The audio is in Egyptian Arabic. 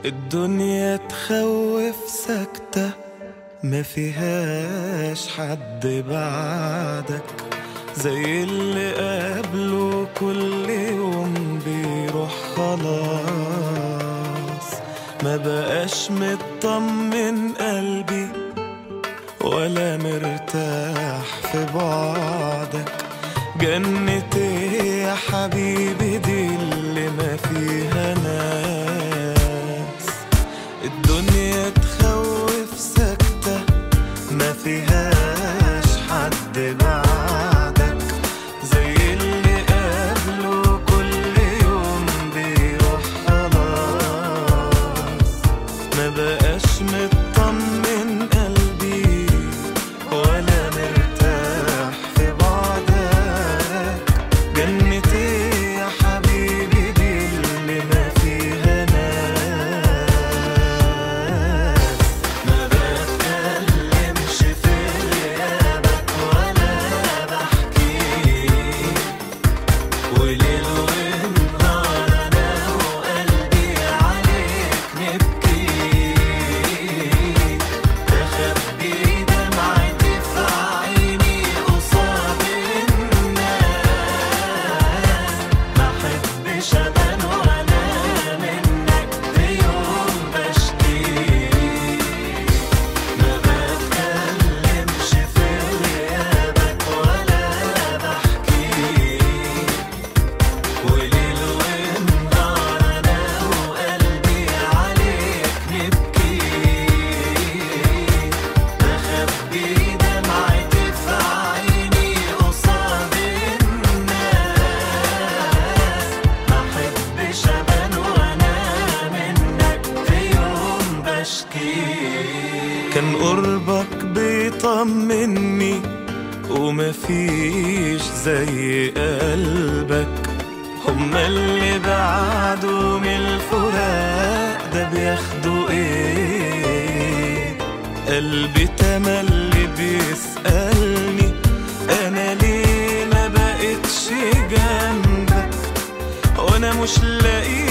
الدنيا تخوف سكتة ما فيهاش حد بعدك زي اللي قبله كل يوم بيروح خلاص ما بقاش مطمن قلبي ولا مرتاح في بعدك جنتي يا حبيبي دي اللي ما فيها ناس الدنيا تخوف سكتة ما فيهاش حد بعدك زي اللي قبله كل يوم بيروح خلاص ما بقاش مطمن قلبي ولا مرتاح في بعدك جنتي يا حبيبي دي اللي ما فيها ناس ما بتكلمش في غيابك ولا بحكي وليل ونهار انا وقلبي عليك نبكي بخبي دمعتي في عيني قصاد الناس ما احبش ابان وانا منك بيوم بشكي ما بتكلمش في غيابك ولا بحكي وليل ونهار انا وقلبي عليك نبكي بخبي دمعتي في عيني قصاد الناس ما احبش ابان وانا منك في يوم بشكي كان قربك بيطمني ومفيش زي قلبك هما اللي بعدوا من الفراق ده بياخدوا ايه قلبي تملي بيسألني انا ليه ما بقتش جنبك وانا مش لاقي